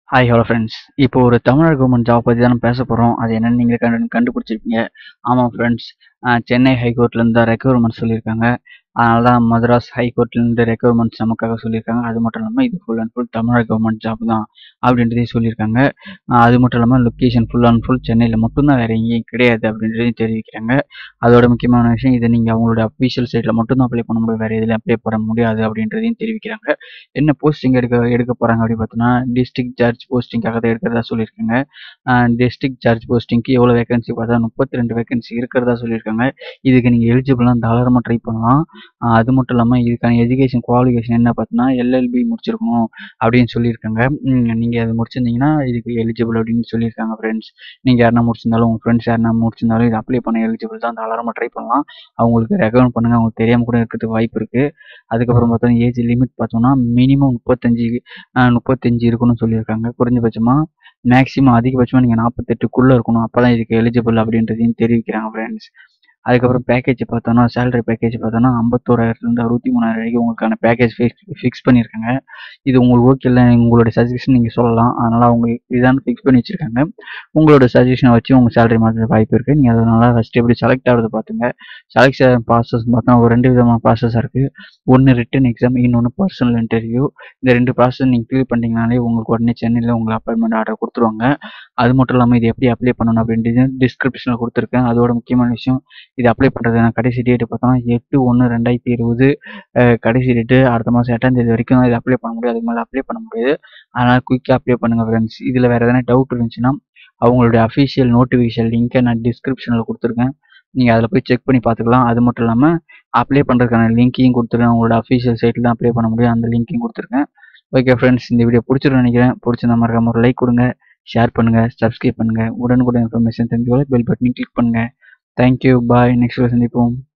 hi hello friends இப்போ ஒரு Tamil Nadu government job பற்றி தான் நம்ம பேச போகிறோம் அது என்னன்னு நீங்கள் கண்டு கண்டுபிடிச்சிருப்பீங்க ஆமாம் ஃப்ரெண்ட்ஸ் சென்னை ஹைகோர்ட்லேருந்து தான் ரெக்யூர்மெண்ட் சொல்லியிருக்காங்க அதனால தான் மദ്രാஸ் ஹைகோர்ட்லேருந்து ரெக்யூர்மெண்ட்ஸ் நமக்காக சொல்லியிருக்காங்க அது மட்டும் இல்லாமல் இது full and full Tamil Nadu government job தான் அப்படின்றதையும் சொல்லியிருக்காங்க ஆஹ் அது மட்டும் இல்லாமல் லொக்கேஷன் ஃபுல் அண்ட் ஃபுல் சென்னையில் மட்டும்தான் வேறு எங்கேயும் கிடையாது அப்படின்றதையும் தெரிவிக்கிறாங்க அதோட முக்கியமான விஷயம் இதை நீங்கள் அவங்களோட அஃபீஷியல் சைட்டில் மட்டும்தான் அப்ளை பண்ண முடியும் வேறு எதுலையும் அப்ளை பண்ண முடியாது அப்படின்றதையும் தெரிவிக்கிறாங்க என்ன போஸ்டிங் எடுக்க எடுக்க போகிறாங்க அப்படின்னு பார்த்தோன்னா டிஸ்ட்ரிக்ட் ஜட்ஜ் போஸ்டிங்காக தான் எடுக்கிறதா சொல்லியிருக்காங்க டிஸ்ட்ரிக்ட் ஜட்ஜ் போஸ்டிங்க்கு எவ்வளோ வேகன்சி பார்த்தா முப்பத்தி ரெண்டு வேகன்சி இருக்கிறதா சொல்லியிருக்காங்க இதுக்கு நீங்கள் எலிஜிபிளாக தாராளமாக ட்ரை பண்ணலாம் ஆஹ் அது மட்டும் இல்லாமல் இதுக்கான எஜுகேஷன் குவாலிஃபிகேஷன் என்ன பார்த்தோன்னா எல்எல்பி முடிச்சிருக்கணும் அப்படின்னு சொல்லியிருக்காங்க நீங்கள் அது முடிச்சிருந்தீங்கன்னா இதுக்கு எலிஜிபிள் அப்படின்னு சொல்லியிருக்காங்க ஃப்ரெண்ட்ஸ் நீங்கள் யாருனா முடிச்சிருந்தாலும் உங்கள் ஃப்ரெண்ட்ஸ் யாருனா முடிச்சிருந்தாலும் இது அப்ளை பண்ண எலிஜிபிள் தான் தாராளமாக ட்ரை பண்ணலாம் அவங்களுக்கு ரெக்கமெண்ட் பண்ணுங்கள் அவங்களுக்கு தெரியாமல் கூட இருக்கிறதுக்கு வாய்ப்பு இருக்குது அதுக்கப்புறம் பார்த்தோன்னா ஏஜ் லிமிட் பார்த்தோம்னா மினிமம் முப்பத்தஞ்சு ஆஹ் முப்பத்தஞ்சு இருக்கணும்னு சொல்லியிருக்காங்க குறைஞ்சபட்சமாக மேக்ஸிமம் அதிகபட்சமாக நீங்கள் நாற்பத்தெட்டுக்குள்ளே இருக்கணும் அப்போ தான் இதுக்கு எலிஜிபிள் அப்படின்றதையும் தெரிவிக்கிறாங்க ஃப்ரெண்ட்ஸ் அதுக்கப்புறம் பேக்கேஜ் பார்த்தோன்னா சேலரி பேக்கேஜ் பார்த்தோன்னா ஐம்பத்தோராயிரத்துலேருந்து அறுபத்தி மூணாயிரம் வரைக்கும் உங்களுக்கான பேக்கேஜ் ஃபிக்ஸ் பண்ணியிருக்காங்க இது உங்களுக்கு ஓகே இல்லை உங்களோட சஜஷன் நீங்கள் சொல்லலாம் அதனால் அவங்க இதான் ஃபிக்ஸ் பண்ணி வச்சுருக்காங்க உங்களோட சஜஷனை வச்சு உங்கள் சேலரி மாற்ற வாய்ப்பு இருக்குது நீங்கள் அதனால் ஃபஸ்ட்டு எப்படி செலக்ட் ஆகிறது பார்த்துங்க செலக்ஷன் ப்ராசஸ் பார்த்தா ஒரு ரெண்டு விதமான ப்ராசஸாக இருக்குது ஒன்று ரிட்டன் எக்ஸாம் இன்னொன்று பர்சனல் இன்டர்வியூ இந்த ரெண்டு ப்ராசஸ் நீங்கள் கிளியர் பண்ணிங்கனாலே உங்களுக்கு உடனே சென்னையில் உங்களுக்கு அப்பாயின்மெண்ட் ஆர்டர் கொடுத்துருவாங்க அது மட்டும் இல்லாமல் இது எப்படி அப்ளை பண்ணணும் அப்படின்றது டிஸ்கிரிப்ஷனில் கொடுத்துருக்கேன் அதோட முக்கியமான விஷயம் இது அப்ளை பண்ணுறது நான் கடைசி டேட்டு பார்த்தோம்னா எட்டு ஒன்று ரெண்டாயிரத்தி இருபது கடைசி டேட்டு அடுத்த மாதம் எட்டாம் தேதி வரைக்கும் இது அப்ளை பண்ண முடியாது அதுக்கு மேலே அப்ளை பண்ண முடியாது அதனால் குயிக்காக அப்ளை பண்ணுங்கள் ஃப்ரெண்ட்ஸ் இதில் வேறு எதனா டவுட் இருந்துச்சுன்னா அவங்களுடைய அஃபிஷியல் நோட்டிஃபிகேஷன் லிங்க்கை நான் டிஸ்கிரிப்ஷனில் கொடுத்துருக்கேன் நீங்கள் அதில் போய் செக் பண்ணி பார்த்துக்கலாம் அது மட்டும் இல்லாமல் அப்ளை பண்ணுறதுக்கான லிங்க்கையும் கொடுத்துருக்கேன் உங்களோட அஃபிஷியல் சைட்டில் தான் அப்ளை பண்ண முடியும் அந்த லிங்க்கையும் கொடுத்துருக்கேன் ஓகே ஃப்ரெண்ட்ஸ் இந்த வீடியோ பிடிச்சிருன்னு நினைக்கிறேன் பிடிச்சிருந்தா மறக்காம ஒரு லைக் கொடுங்க ஷேர் பண்ணுங்கள் சப்ஸ்கிரைப் பண்ணுங்கள் உடனுக்குடன் இன்ஃபர்மேஷன் தெரிஞ்சுக்கொள்ள பெல் பட்டனையும் கிளிக் பண்ணுங்கள் தேங்க்யூ பாய் நெக்ஸ்ட் சந்திப்போம்